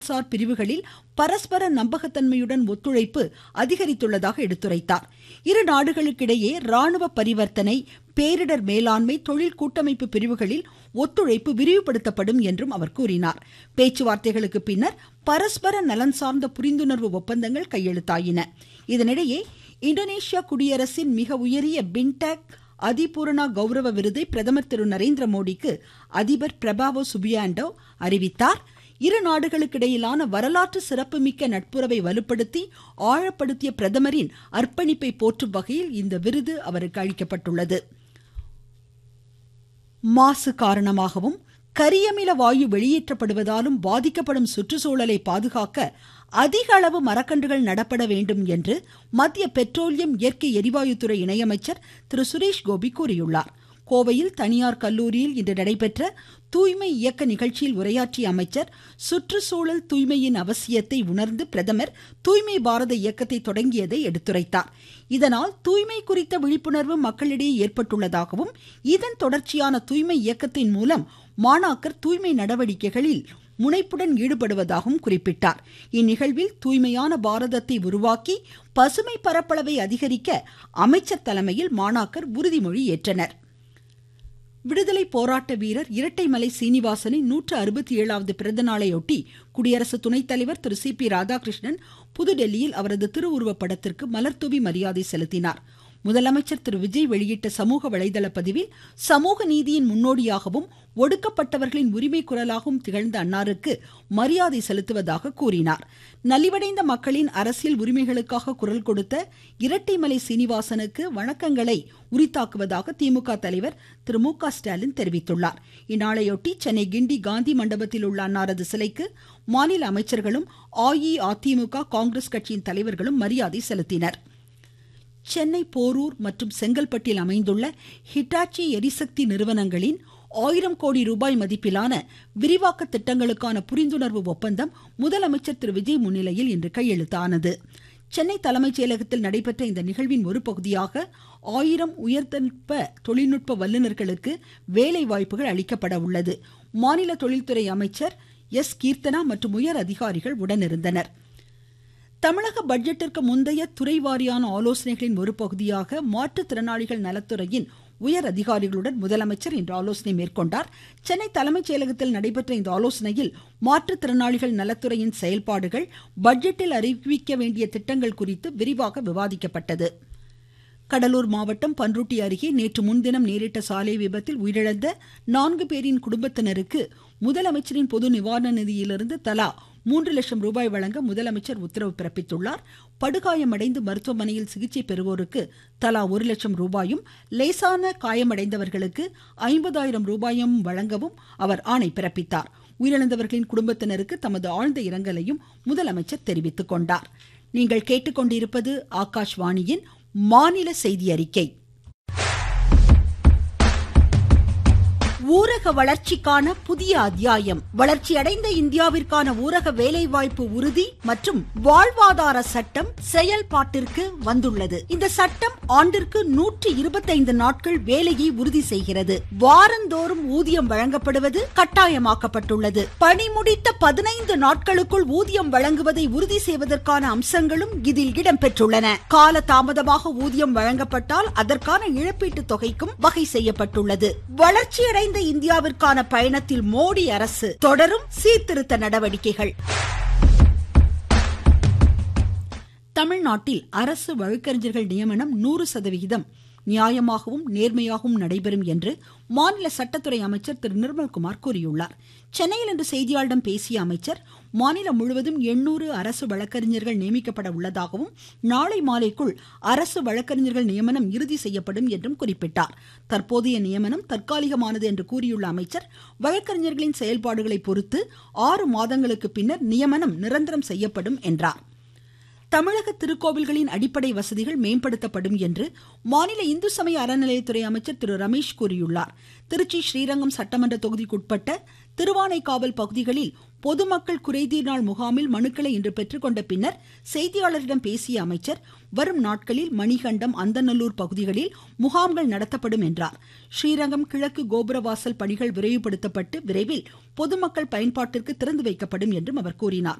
sir பிரிவுகளில் பரஸ்பர நம்பகத்தன்மையுடன் ஒத்துழைப்பு அதிகரித்துள்ளதாக எடுத்துரைத்தார் இரு நாடுகளுக்கிடையே ராணுவ பரிவர்த்தனை பேரிடர் மேலாண்மை தொழில் கூட்டமைப்பு பிரிவுகளில் ஒத்துழைப்பு விரிவுபடுத்தப்படும் என்றும் அவர் கூறினார் பேச்சுவார்த்தைகளுக்கு பின்னர் பரஸ்பர நலன் சார்ந்த புரிந்துணர்வு ஒப்பந்தங்கள் கையெழுத்தாயின இதனிடையே இந்தோனேஷியா குடியரசின் மிக உயரிய பின்டெக் அதிபூரணா கௌரவ விருதை பிரதமர் திரு நரேந்திர மோடிக்கு அதிபர் பிரபாவோ சுபியாண்டோ அறிவித்தார் இரு நாடுகளுக்கிடையிலான வரலாற்று சிறப்புமிக்க நட்புறவை வலுப்படுத்தி ஆழப்படுத்திய பிரதமரின் அர்ப்பணிப்பை போற்றும் வகையில் இந்த விருது அவருக்கு அளிக்கப்பட்டுள்ளது மாசு காரணமாகவும் கரியமில வாயு வெளியேற்றப்படுவதாலும் பாதிக்கப்படும் சுற்றுச்சூழலை பாதுகாக்க அதிக அளவு மரக்கன்றுகள் நடப்பட வேண்டும் என்று மத்திய பெட்ரோலியம் இயற்கை எரிவாயுத்துறை இணையமைச்சர் திரு சுரேஷ் கோபி கூறியுள்ளார் கோவையில் தனியார் கல்லூரியில் இன்று நடைபெற்ற தூய்மை இயக்க நிகழ்ச்சியில் உரையாற்றிய அமைச்சர் சுற்றுச்சூழல் தூய்மையின் அவசியத்தை உணர்ந்து பிரதமர் தூய்மை பாரத இயக்கத்தை தொடங்கியதை எடுத்துரைத்தார் இதனால் தூய்மை குறித்த விழிப்புணர்வு மக்களிடையே ஏற்பட்டுள்ளதாகவும் இதன் தொடர்ச்சியான தூய்மை இயக்கத்தின் மூலம் மாணாக்கர் தூய்மை நடவடிக்கைகளில் முனைப்புடன் ஈடுபடுவதாகவும் குறிப்பிட்டார் இந்நிகழ்வில் தூய்மையான பாரதத்தை உருவாக்கி பசுமை பரப்பளவை அதிகரிக்க அமைச்சர் தலைமையில் மாணாக்கர் உறுதிமொழி ஏற்றனர் விடுதலை போராட்ட வீரர் இரட்டைமலை சீனிவாசனின் நூற்று அறுபத்தி ஏழாவது பிறந்த நாளையொட்டி குடியரசு துணைத் தலைவர் திரு சி பி ராதாகிருஷ்ணன் புதுடெல்லியில் அவரது திருவுருவ படத்திற்கு மலர்தூவி மரியாதை செலுத்தினார் முதலமைச்சர் திரு விஜய் வெளியிட்ட சமூக வலைதள பதிவில் சமூக நீதியின் முன்னோடியாகவும் ஒடுக்கப்பட்டவர்களின் உரிமை குரலாகவும் திகழ்ந்த அன்னாருக்கு மரியாதை செலுத்துவதாக கூறினார் நலிவடைந்த மக்களின் அரசியல் உரிமைகளுக்காக குரல் கொடுத்த இரட்டைமலை சீனிவாசனுக்கு வணக்கங்களை உரித்தாக்குவதாக திமுக தலைவர் திரு மு க ஸ்டாலின் தெரிவித்துள்ளார் இந்நாளையொட்டி சென்னை கிண்டி காந்தி மண்டபத்தில் உள்ள அன்னாரது சிலைக்கு மாநில அமைச்சர்களும் அஇஅதிமுக காங்கிரஸ் கட்சியின் தலைவர்களும் மரியாதை செலுத்தினர் சென்னை போரூர் மற்றும் செங்கல்பட்டில் அமைந்துள்ள ஹிட்டாச்சி எரிசக்தி நிறுவனங்களின் ஆயிரம் கோடி ரூபாய் மதிப்பிலான விரிவாக்க திட்டங்களுக்கான புரிந்துணர்வு ஒப்பந்தம் முதலமைச்சர் திரு விஜய் முன்னிலையில் இன்று கையெழுத்தானது சென்னை தலைமைச் செயலகத்தில் நடைபெற்ற இந்த நிகழ்வின் ஒரு பகுதியாக ஆயிரம் உயர்தல்ப தொழில்நுட்ப வல்லுநர்களுக்கு வேலை வாய்ப்புகள் அளிக்கப்பட உள்ளது மாநில தொழில்துறை அமைச்சர் எஸ் கீர்த்தனா மற்றும் உயர் அதிகாரிகள் உடனிருந்தனர் தமிழக பட்ஜெட்டிற்கு முந்தைய துறை வாரியான ஆலோசனைகளின் ஒரு பகுதியாக மாற்றுத்திறனாளிகள் நலத்துறையின் உயர் அதிகாரிகளுடன் முதலமைச்சர் இன்று ஆலோசனை மேற்கொண்டார் சென்னை தலைமைச் செயலகத்தில் நடைபெற்ற இந்த ஆலோசனையில் மாற்றுத்திறனாளிகள் நலத்துறையின் செயல்பாடுகள் பட்ஜெட்டில் அறிவிக்க வேண்டிய திட்டங்கள் குறித்து விரிவாக விவாதிக்கப்பட்டது கடலூர் மாவட்டம் பன்ருட்டி அருகே நேற்று முன்தினம் நேரிட்ட சாலை விபத்தில் உயிரிழந்த நான்கு பேரின் குடும்பத்தினருக்கு முதலமைச்சரின் பொது நிவாரண நிதியிலிருந்து தலா மூன்று லட்சம் ரூபாய் வழங்க முதலமைச்சர் உத்தரவு பிறப்பித்துள்ளார் படுகாயமடைந்து மருத்துவமனையில் சிகிச்சை பெறுவோருக்கு தலா ஒரு லட்சம் ரூபாயும் லேசான காயமடைந்தவர்களுக்கு ஐம்பதாயிரம் ரூபாயும் வழங்கவும் அவர் ஆணை பிறப்பித்தார் உயிரிழந்தவர்களின் குடும்பத்தினருக்கு தமது ஆழ்ந்த இரங்கலையும் முதலமைச்சர் தெரிவித்துக் கொண்டார் நீங்கள் கேட்டுக்கொண்டிருப்பது ஆகாஷ்வாணியின் மாநில செய்தி அறிக்கை ஊரக வளர்ச்சிக்கான புதிய அத்தியாயம் வளர்ச்சியடைந்த இந்தியாவிற்கான ஊரக வேலைவாய்ப்பு உறுதி மற்றும் வாழ்வாதார சட்டம் செயல்பாட்டிற்கு வந்துள்ளது இந்த சட்டம் ஆண்டிற்கு நூற்றி இருபத்தைந்து நாட்கள் வேலையை உறுதி செய்கிறது வாரந்தோறும் ஊதியம் வழங்கப்படுவது கட்டாயமாக்கப்பட்டுள்ளது பணி முடித்த பதினைந்து நாட்களுக்குள் ஊதியம் வழங்குவதை உறுதி செய்வதற்கான அம்சங்களும் இதில் இடம்பெற்றுள்ளன கால தாமதமாக ஊதியம் வழங்கப்பட்டால் அதற்கான இழப்பீட்டு தொகைக்கும் வகை செய்யப்பட்டுள்ளது வளர்ச்சியடைந்த இந்தியாவிற்கான பயணத்தில் மோடி அரசு தொடரும் சீர்திருத்த நடவடிக்கைகள் தமிழ்நாட்டில் அரசு வழக்கறிஞர்கள் நியமனம் நூறு சதவிகிதம் நியாயமாகவும் நேர்மையாகவும் நடைபெறும் என்று மாநில சட்டத்துறை அமைச்சர் திரு நிர்மல்குமார் கூறியுள்ளார் சென்னையில் இன்று செய்தியாளர்களிடம் பேசிய அமைச்சர் மாநிலம் முழுவதும் எண்ணூறு அரசு வழக்கறிஞர்கள் நியமிக்கப்பட உள்ளதாகவும் நாளை மாலைக்குள் அரசு வழக்கறிஞர்கள் நியமனம் இறுதி செய்யப்படும் என்றும் குறிப்பிட்டார் தற்போதைய நியமனம் தற்காலிகமானது என்று கூறியுள்ள அமைச்சர் வழக்கறிஞர்களின் செயல்பாடுகளை பொறுத்து ஆறு மாதங்களுக்கு பின்னர் நியமனம் நிரந்தரம் செய்யப்படும் என்றார் தமிழக திருக்கோவில்களின் அடிப்படை வசதிகள் மேம்படுத்தப்படும் என்று மாநில இந்து சமய அறநிலையத்துறை அமைச்சர் திரு ரமேஷ் கூறியுள்ளார் திருச்சி ஸ்ரீரங்கம் சட்டமன்ற தொகுதிக்குட்பட்ட திருவானைக்காவல் பகுதிகளில் பொதுமக்கள் குறைதீர் நாள் முகாமில் மனுக்களை இன்று பெற்றுக்கொண்ட பின்னர் செய்தியாளர்களிடம் பேசிய அமைச்சர் வரும் நாட்களில் மணிகண்டம் அந்தநல்லூர் பகுதிகளில் முகாம்கள் நடத்தப்படும் என்றார் ஸ்ரீரங்கம் கிழக்கு கோபுரவாசல் பணிகள் விரைவுபடுத்தப்பட்டு விரைவில் பொதுமக்கள் பயன்பாட்டிற்கு திறந்து வைக்கப்படும் என்றும் அவர் கூறினார்